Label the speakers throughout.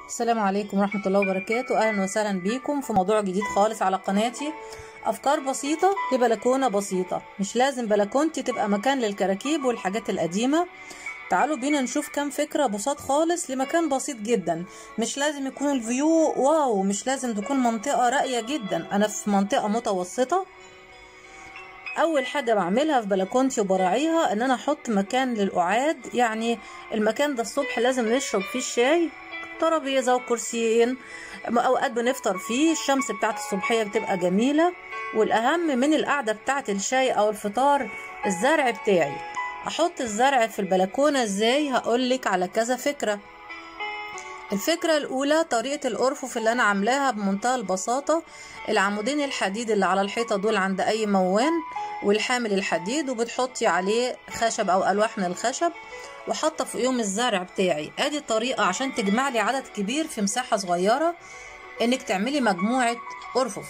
Speaker 1: السلام عليكم ورحمة الله وبركاته أهلا وسهلا بيكم في موضوع جديد خالص على قناتي أفكار بسيطة لبلكونة بسيطة مش لازم بلكونتي تبقى مكان للكراكيب والحاجات القديمة تعالوا بينا نشوف كام فكرة بساط خالص لمكان بسيط جدا مش لازم يكون الفيو واو مش لازم تكون منطقة راقية جدا أنا في منطقة متوسطة اول حاجه بعملها في بلكونتي وبراعيها ان انا احط مكان للقعاد يعني المكان ده الصبح لازم نشرب فيه الشاي ترابيزه وكرسيين اوقات بنفطر فيه الشمس بتاعت الصبحيه بتبقى جميله والاهم من القعده بتاعت الشاي او الفطار الزرع بتاعي احط الزرع في البلكونه ازاي هقولك على كذا فكره الفكرة الأولى طريقة الأرفف اللي أنا عاملاها بمنتهى البساطة العمودين الحديد اللي على الحيطة دول عند أي موان والحامل الحديد وبتحطي عليه خشب أو ألواح من الخشب وحاطة فوقيهم الزرع بتاعي ادي طريقة عشان تجمع لي عدد كبير في مساحة صغيرة انك تعملي مجموعة أرفف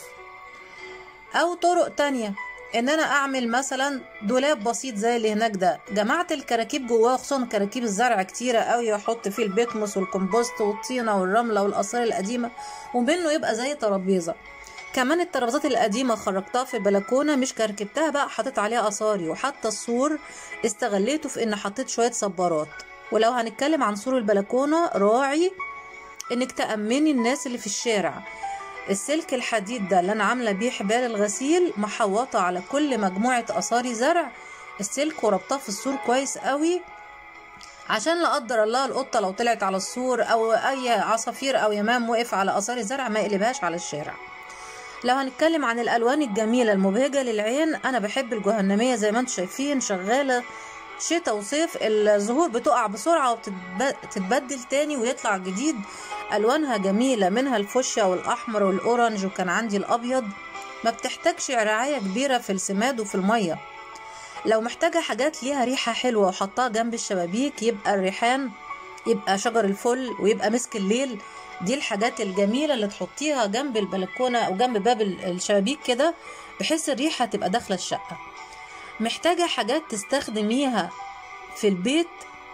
Speaker 1: أو طرق تانية ان انا اعمل مثلا دولاب بسيط زي اللي هناك ده جمعت الكراكيب جواه خصوصا كراكيب الزرع كتيره قوي احط فيه البيتموس والكمبوست والطينه والرمله والاثار القديمه ومنه يبقى زي ترابيزه كمان الترابيزات القديمه خرجتها في البلكونه مش كركبتها بقى حطيت عليها اثاري وحتى السور استغليته في ان حطيت شويه صبارات ولو هنتكلم عن سور البلكونه راعي انك تامني الناس اللي في الشارع السلك الحديد ده اللي انا عامله بيه حبال الغسيل محوطه على كل مجموعه اثاري زرع السلك وربطاه في السور كويس قوي عشان لا قدر الله القطه لو طلعت على السور او اي عصافير او يمام وقف على اثار الزرع ما يقلبهاش على الشارع لو هنتكلم عن الالوان الجميله المبهجه للعين انا بحب الجهنميه زي ما انتم شايفين شغاله شتاء وصيف الزهور بتقع بسرعه وبتتبدل تاني ويطلع جديد الوانها جميله منها الفوشيا والاحمر والاورنج وكان عندي الابيض ما بتحتاجش رعايه كبيره في السماد وفي الميه لو محتاجه حاجات ليها ريحه حلوه وحطها جنب الشبابيك يبقى الريحان يبقى شجر الفل ويبقى مسك الليل دي الحاجات الجميلة اللي تحطيها جنب البلكونة أو جنب باب الشبابيك كده بحيث الريحة تبقى داخلة الشقة محتاجة حاجات تستخدميها في البيت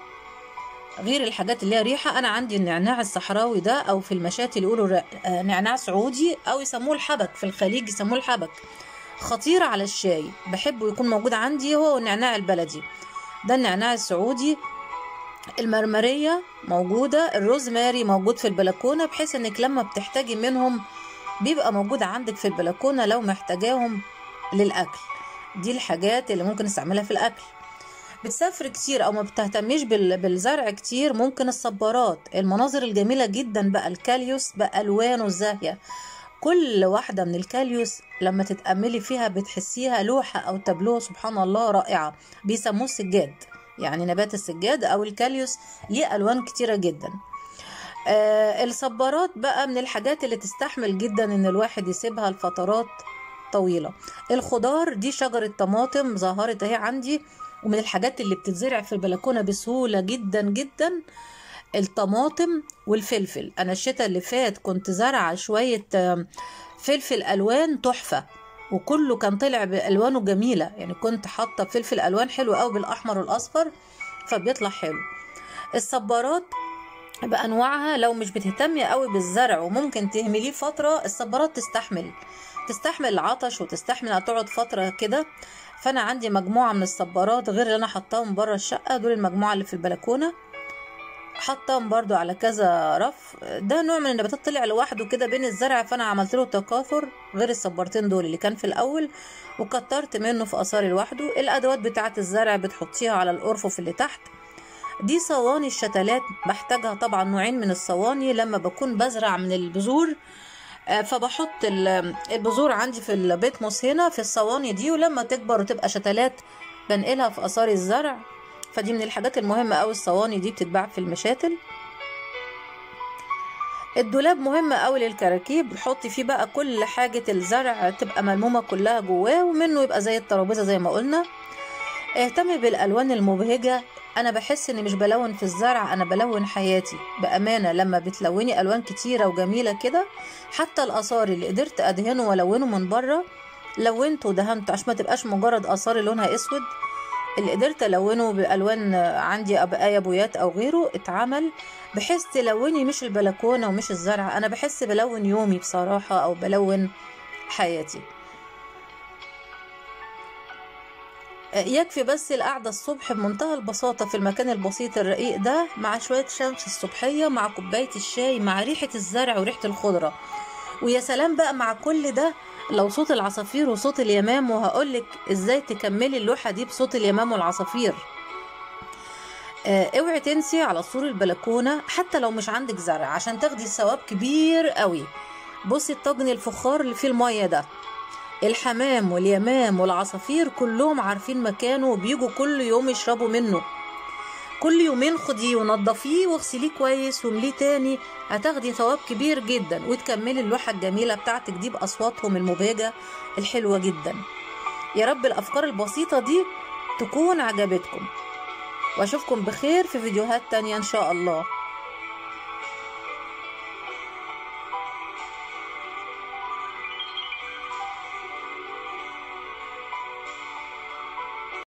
Speaker 1: غير الحاجات اللي هي ريحة أنا عندي النعناع الصحراوي ده أو في المشاتي اللي يقولوا نعناع سعودي أو يسموه الحبك في الخليج يسموه الحبك خطير على الشاي بحبه يكون موجود عندي هو النعناع البلدي ده النعناع السعودي المرمرية موجودة الروزماري موجود في البلكونة بحيث انك لما بتحتاجي منهم بيبقى موجود عندك في البلكونة لو محتاجاهم للأكل دي الحاجات اللي ممكن نستعملها في الأكل بتسافر كتير او ما بتهتميش بالزرع كتير ممكن الصبارات المناظر الجميلة جدا بقى الكاليوس بألوانه الزاهية كل واحدة من الكاليوس لما تتأملي فيها بتحسيها لوحة أو تابلوه سبحان الله رائعة بيسموه السجاد يعني نبات السجاد او الكاليوس ليه الوان كتيره جدا آه الصبارات بقى من الحاجات اللي تستحمل جدا ان الواحد يسيبها لفترات طويله الخضار دي شجره طماطم ظهرت اهي عندي ومن الحاجات اللي بتتزرع في البلكونه بسهوله جدا جدا الطماطم والفلفل انا الشتاء اللي فات كنت زارعه شويه فلفل الوان تحفه وكله كان طلع بالوانه جميله يعني كنت حاطه فلفل الوان حلو قوي بالاحمر والاصفر فبيطلع حلو الصبارات بانواعها لو مش بتهتمي قوي بالزرع وممكن تهمليه فتره الصبارات تستحمل تستحمل العطش وتستحمل تقعد فتره كده فانا عندي مجموعه من الصبارات غير اللي انا حطاهم بره الشقه دول المجموعه اللي في البلكونه حطاهم برضو على كذا رف ده نوع من النباتات طلع لوحده كده بين الزرع فانا عملت له تكاثر غير الصبارتين دول اللي كان في الاول وكترت منه في اثاري لوحده الادوات بتاعه الزرع بتحطيها على الارفف اللي تحت دي صواني الشتلات بحتاجها طبعا نوعين من الصواني لما بكون بزرع من البذور فبحط البذور عندي في البيتموس هنا في الصواني دي ولما تكبر وتبقى شتلات بنقلها في اثاري الزرع فدي من الحاجات المهمة أوي الصواني دي بتتباع في المشاتل الدولاب مهم أوي للكراكيب بتحطي فيه بقى كل حاجة الزرع تبقى ملمومة كلها جواه ومنه يبقى زي الترابيزة زي ما قلنا اهتمي بالألوان المبهجة أنا بحس إني مش بلون في الزرع أنا بلون حياتي بأمانة لما بتلوني ألوان كتيرة وجميلة كده حتى الآثار اللي قدرت أدهنه وألونه من بره لونته ودهنته عشان ما تبقاش مجرد آثار لونها أسود اللي قدرت الونه بالوان عندي ابقايا بويات او غيره اتعمل بحيث تلوني مش البلكونه ومش الزرع انا بحس بلون يومي بصراحه او بلون حياتي يكفي بس القعدة الصبح بمنتهى البساطة في المكان البسيط الرقيق ده مع شوية شمس الصبحية مع كوباية الشاي مع ريحة الزرع وريحة الخضرة ويا سلام بقى مع كل ده لو صوت العصافير وصوت اليمام وهقولك ازاي تكملي اللوحة دي بصوت اليمام والعصافير آه، اوعي تنسي على سور البلكونة حتى لو مش عندك زرع عشان تاخدي ثواب كبير قوي بصي الطاجن الفخار اللي فيه المية ده الحمام واليمام والعصافير كلهم عارفين مكانه وبيجوا كل يوم يشربوا منه كل يومين خديه ونضفيه واغسليه كويس وامليه تاني هتاخدي ثواب كبير جدا وتكملي اللوحة الجميلة بتاعتك دي بأصواتهم المبهجة الحلوة جدا يا رب الأفكار البسيطة دي تكون عجبتكم واشوفكم بخير في فيديوهات تانية ان شاء الله